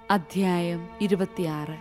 അധ്യായം ഇരുപത്തിയാറ്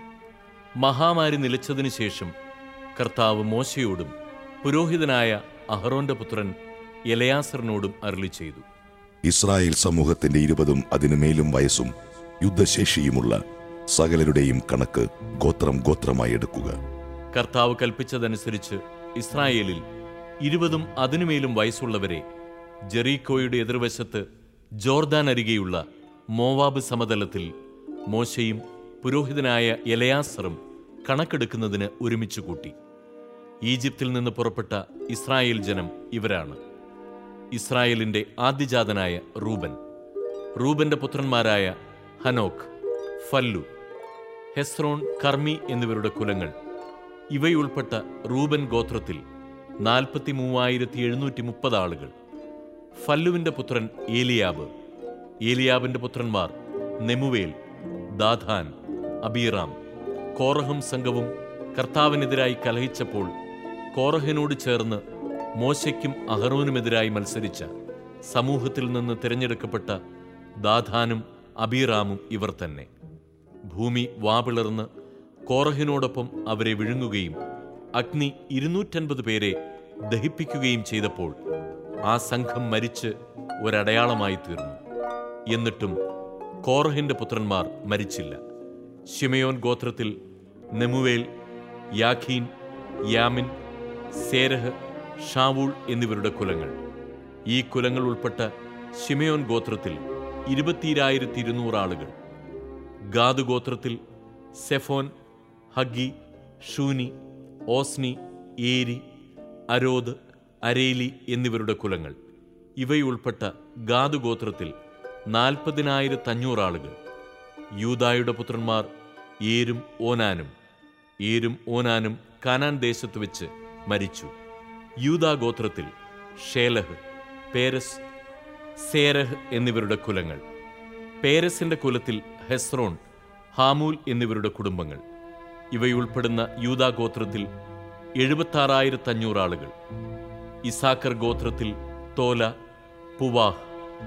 മഹാമാരി നിലച്ചതിനു ശേഷം കർത്താവ് മോശയോടും പുരോഹിതനായ അഹറോന്റെ പുത്രൻ എലയാസറിനോടും അരുളി ചെയ്തു ഇസ്രായേൽ സമൂഹത്തിന്റെ ഇരുപതും അതിനുമേലും വയസ്സും യുദ്ധശേഷിയുമുള്ള സകലരുടെയും കണക്ക് ഗോത്രം ഗോത്രമായി എടുക്കുക കർത്താവ് കൽപ്പിച്ചതനുസരിച്ച് ഇസ്രായേലിൽ ഇരുപതും അതിനുമേലും വയസ്സുള്ളവരെ ജെറീക്കോയുടെ എതിർവശത്ത് ജോർദാൻ അരികെയുള്ള മോവാബ് സമതലത്തിൽ മോശയും പുരോഹിതനായ എലയാസറും കണക്കെടുക്കുന്നതിന് ഒരുമിച്ച് കൂട്ടി ഈജിപ്തിൽ നിന്ന് പുറപ്പെട്ട ഇസ്രായേൽ ജനം ഇവരാണ് ഇസ്രായേലിന്റെ ആദ്യജാതനായ റൂബൻ റൂബന്റെ പുത്രന്മാരായ ഹനോക്ക് ഫല്ലു ഹെസ്രോൺ കർമ്മി എന്നിവരുടെ കുലങ്ങൾ ഇവയുൾപ്പെട്ട റൂബൻ ഗോത്രത്തിൽ നാൽപ്പത്തി മൂവായിരത്തി എഴുന്നൂറ്റി മുപ്പത് ആളുകൾ ഫല്ലുവിന്റെ പുത്രൻ ഏലിയാബ് ഏലിയാബിന്റെ പുത്രന്മാർ നെമുവേൽ ദാധാൻ അബീറാം കോറഹും സംഘവും കർത്താവിനെതിരായി കലഹിച്ചപ്പോൾ കോറഹിനോട് ചേർന്ന് മോശയ്ക്കും അഹറോനുമെതിരായി മത്സരിച്ച സമൂഹത്തിൽ നിന്ന് തിരഞ്ഞെടുക്കപ്പെട്ട ദാധാനും അബീറാമും ഇവർ തന്നെ ഭൂമി വാപിളർന്ന് കോറഹിനോടൊപ്പം അവരെ വിഴുങ്ങുകയും അഗ്നി ഇരുന്നൂറ്റൻപത് പേരെ ദഹിപ്പിക്കുകയും ചെയ്തപ്പോൾ ആ സംഘം മരിച്ച് ഒരടയാളമായി തീർന്നു എന്നിട്ടും കോറഹിന്റെ പുത്രന്മാർ മരിച്ചില്ല ഷിമയോൻ ഗോത്രത്തിൽ നെമുവേൽ യാഖീൻ യാമിൻ സേരഹ് ഷാവൂൾ എന്നിവരുടെ കുലങ്ങൾ ഈ കുലങ്ങൾ ഉൾപ്പെട്ട ഷിമയോൻ ഗോത്രത്തിൽ ഇരുപത്തിരായിരത്തി ഇരുന്നൂറ് ആളുകൾ ഗാദ് ഗോത്രത്തിൽ സെഫോൻ ഹഗി ഷൂനി ഓസ്നി ഏരി അരോദ് അരേലി എന്നിവരുടെ കുലങ്ങൾ ഇവയുൾപ്പെട്ട ഗാദ് ഗോത്രത്തിൽ നാൽപ്പതിനായിരത്തഞ്ഞൂറ് ആളുകൾ യൂദായുടെ പുത്രന്മാർ ഏരും ഓനാനും ഏരും ഓനാനും കാനാൻ ദേശത്ത് വെച്ച് മരിച്ചു യൂദാ ഗോത്രത്തിൽ ഷേലഹ് പേരസ് സേരഹ് എന്നിവരുടെ കുലങ്ങൾ പേരസിന്റെ കുലത്തിൽ ഹെസ്രോൺ ഹാമൂൽ എന്നിവരുടെ കുടുംബങ്ങൾ ഇവയുൾപ്പെടുന്ന യൂദാ ഗോത്രത്തിൽ എഴുപത്താറായിരത്തഞ്ഞൂറ് ആളുകൾ ഇസാക്കർ ഗോത്രത്തിൽ തോല പുവാഹ്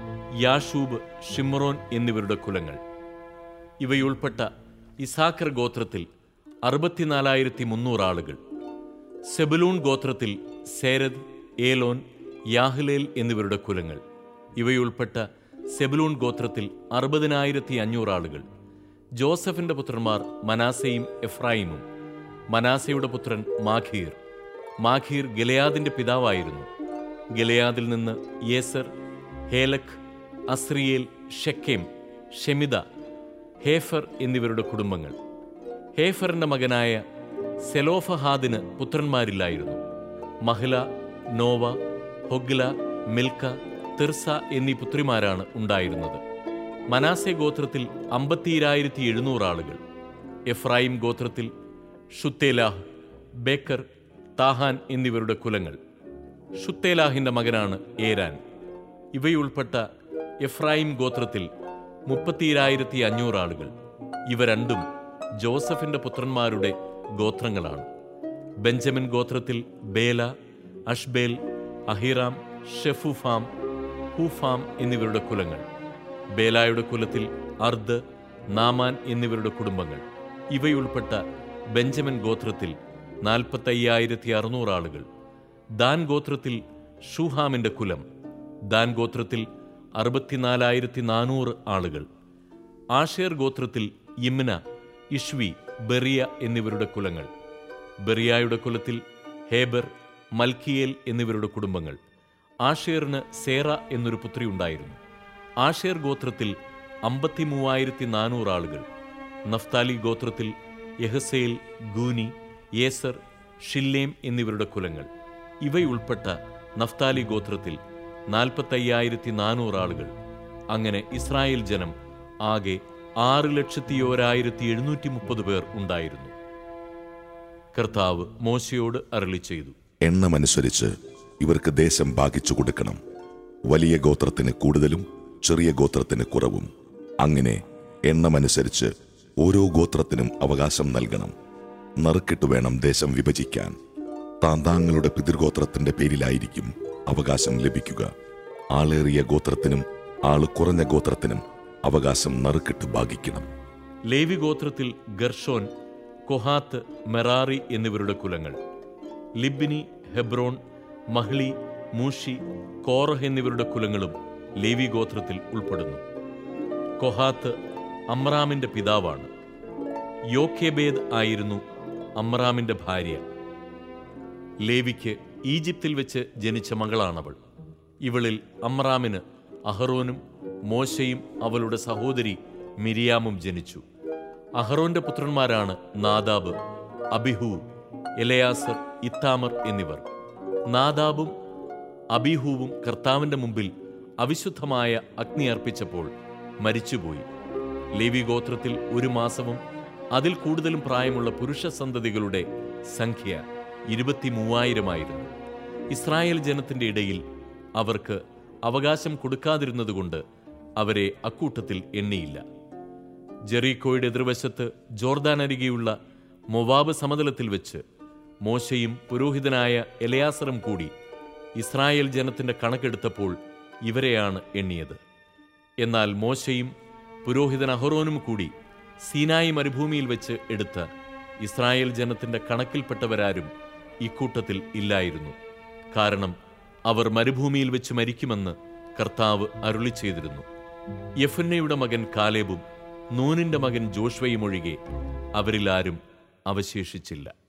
യാഷൂബ് ഷിമ്രോൻ എന്നിവരുടെ കുലങ്ങൾ ഇവയുൾപ്പെട്ട ഇസാക്കർ ഗോത്രത്തിൽ അറുപത്തിനാലായിരത്തി മുന്നൂറ് ആളുകൾ സെബലൂൺ ഗോത്രത്തിൽ സേരദ് ഏലോൻ യാഹ്ലേൽ എന്നിവരുടെ കുലങ്ങൾ ഇവയുൾപ്പെട്ട സെബലൂൺ ഗോത്രത്തിൽ അറുപതിനായിരത്തി അഞ്ഞൂറ് ആളുകൾ ജോസഫിന്റെ പുത്രന്മാർ മനാസയും എഫ്രായിമും മനാസയുടെ പുത്രൻ മാഖീർ മാഖീർ ഗലയാദിന്റെ പിതാവായിരുന്നു ഗലയാദിൽ നിന്ന് യേസർ ഹേലഖ് അസ്രിയേൽ ഷെക്കേം ഷെമിദ ഹേഫർ എന്നിവരുടെ കുടുംബങ്ങൾ ഹേഫറിന്റെ മകനായ സെലോഫഹാദിന് പുത്രന്മാരില്ലായിരുന്നു Mahlah Noah Hoglah Milcah Tirzah എന്നീ പുത്രിമാരാണ് ഉണ്ടായിരുന്നത് മനാസെ ഗോത്രത്തിൽ അമ്പത്തിരായിരത്തി എഴുന്നൂറ് ആളുകൾ എഫ്രായിം ഗോത്രത്തിൽ ഷുത്തേലാഹ് ബേക്കർ താഹാൻ എന്നിവരുടെ കുലങ്ങൾ ഷുത്തേലാഹിന്റെ മകനാണ് ഏരാൻ ഇവയുൾപ്പെട്ട എഫ്രായിം ഗോത്രത്തിൽ മുപ്പത്തിരായിരത്തി അഞ്ഞൂറ് ആളുകൾ ഇവ രണ്ടും ജോസഫിന്റെ പുത്രന്മാരുടെ ഗോത്രങ്ങളാണ് ബെഞ്ചമിൻ ഗോത്രത്തിൽ ബേല അഷ്ബേൽ അഹിറാം ഷെഫുഫാം ഹൂഫാം എന്നിവരുടെ കുലങ്ങൾ ബേലായുടെ കുലത്തിൽ അർദ് നാമാൻ എന്നിവരുടെ കുടുംബങ്ങൾ ഇവയുൾപ്പെട്ട ബെഞ്ചമിൻ ഗോത്രത്തിൽ നാൽപ്പത്തയ്യായിരത്തി അറുന്നൂറ് ആളുകൾ ദാൻ ഗോത്രത്തിൽ ഷൂഹാമിന്റെ കുലം ദാൻ ഗോത്രത്തിൽ അറുപത്തിനാലായിരത്തി നാനൂറ് ആളുകൾ ആഷേർ ഗോത്രത്തിൽ യിമ്ന ഇഷ്വി ബെറിയ എന്നിവരുടെ കുലങ്ങൾ ബെറിയായുടെ കുലത്തിൽ ഹേബർ മൽക്കിയേൽ എന്നിവരുടെ കുടുംബങ്ങൾ ആഷേറിന് സേറ എന്നൊരു പുത്രി ഉണ്ടായിരുന്നു ആഷേർ ഗോത്രത്തിൽ അമ്പത്തി മൂവായിരത്തി നാനൂറ് ആളുകൾ നഫ്താലി ഗോത്രത്തിൽ യഹസേൽ ഗൂനി യേസർ ഷില്ലേം എന്നിവരുടെ കുലങ്ങൾ ഇവയുൾപ്പെട്ട നഫ്താലി ഗോത്രത്തിൽ നാൽപ്പത്തയ്യായിരത്തി നാനൂറ് ആളുകൾ അങ്ങനെ ഇസ്രായേൽ ജനം ആകെ ആറ് ലക്ഷത്തി ഓരായിരത്തി എഴുന്നൂറ്റി മുപ്പത് പേർ ഉണ്ടായിരുന്നു കർത്താവ് മോശയോട് അരളി ചെയ്തു എണ്ണമനുസരിച്ച് ഇവർക്ക് ദേശം ഭാഗിച്ചു കൊടുക്കണം വലിയ ഗോത്രത്തിന് കൂടുതലും ചെറിയ ഗോത്രത്തിന് കുറവും അങ്ങനെ എണ്ണമനുസരിച്ച് ഓരോ ഗോത്രത്തിനും അവകാശം നൽകണം നറുക്കിട്ട് വേണം ദേശം വിഭജിക്കാൻ താന്താങ്ങളുടെ പിതൃഗോത്രത്തിന്റെ പേരിലായിരിക്കും അവകാശം ലഭിക്കുക ആളേറിയ ഗോത്രത്തിനും ആള് കുറഞ്ഞ ഗോത്രത്തിനും അവകാശം നറുക്കിട്ട് ഭാഗിക്കണം ലേവി ഗോത്രത്തിൽ ഗർഷോൻ കൊഹാത്ത് മെറാറി എന്നിവരുടെ കുലങ്ങൾ ലിബിനി ഹെബ്രോൺ മഹ്ലി മൂഷി കോറഹ് എന്നിവരുടെ കുലങ്ങളും ലേവി ഗോത്രത്തിൽ ഉൾപ്പെടുന്നു കൊഹാത്ത് അമ്രാമിന്റെ പിതാവാണ് യോക്കേബേദ് ആയിരുന്നു അമ്രാമിന്റെ ഭാര്യ ലേവിക്ക് ഈജിപ്തിൽ വെച്ച് ജനിച്ച മകളാണവൾ ഇവളിൽ അമ്രാമിന് അഹറോനും മോശയും അവളുടെ സഹോദരി മിരിയാമും ജനിച്ചു അഹറോന്റെ പുത്രന്മാരാണ് നാദാബ് അബിഹു എലയാസർ ഇത്താമർ എന്നിവർ നാദാബും അബിഹൂവും കർത്താവിന്റെ മുമ്പിൽ അവിശുദ്ധമായ അഗ്നി അർപ്പിച്ചപ്പോൾ മരിച്ചുപോയി ലേവി ഗോത്രത്തിൽ ഒരു മാസവും അതിൽ കൂടുതലും പ്രായമുള്ള പുരുഷ സന്തതികളുടെ സംഖ്യ ഇരുപത്തിമൂവായിരമായിരുന്നു ഇസ്രായേൽ ജനത്തിന്റെ ഇടയിൽ അവർക്ക് അവകാശം കൊടുക്കാതിരുന്നതുകൊണ്ട് അവരെ അക്കൂട്ടത്തിൽ എണ്ണിയില്ല ജെറീക്കോയുടെ എതിർവശത്ത് ജോർദാൻ അരികെയുള്ള മൊവാബ് സമതലത്തിൽ വെച്ച് മോശയും പുരോഹിതനായ എലയാസറും കൂടി ഇസ്രായേൽ ജനത്തിന്റെ കണക്കെടുത്തപ്പോൾ ഇവരെയാണ് എണ്ണിയത് എന്നാൽ മോശയും പുരോഹിതൻ അഹറോനും കൂടി സീനായി മരുഭൂമിയിൽ വെച്ച് എടുത്ത ഇസ്രായേൽ ജനത്തിന്റെ കണക്കിൽപ്പെട്ടവരാരും ഇക്കൂട്ടത്തിൽ ഇല്ലായിരുന്നു കാരണം അവർ മരുഭൂമിയിൽ വെച്ച് മരിക്കുമെന്ന് കർത്താവ് അരുളി ചെയ്തിരുന്നു യഫുന്നയുടെ മകൻ കാലേബും നൂനിന്റെ മകൻ ജോഷ്വയും ഒഴികെ അവരിലാരും അവശേഷിച്ചില്ല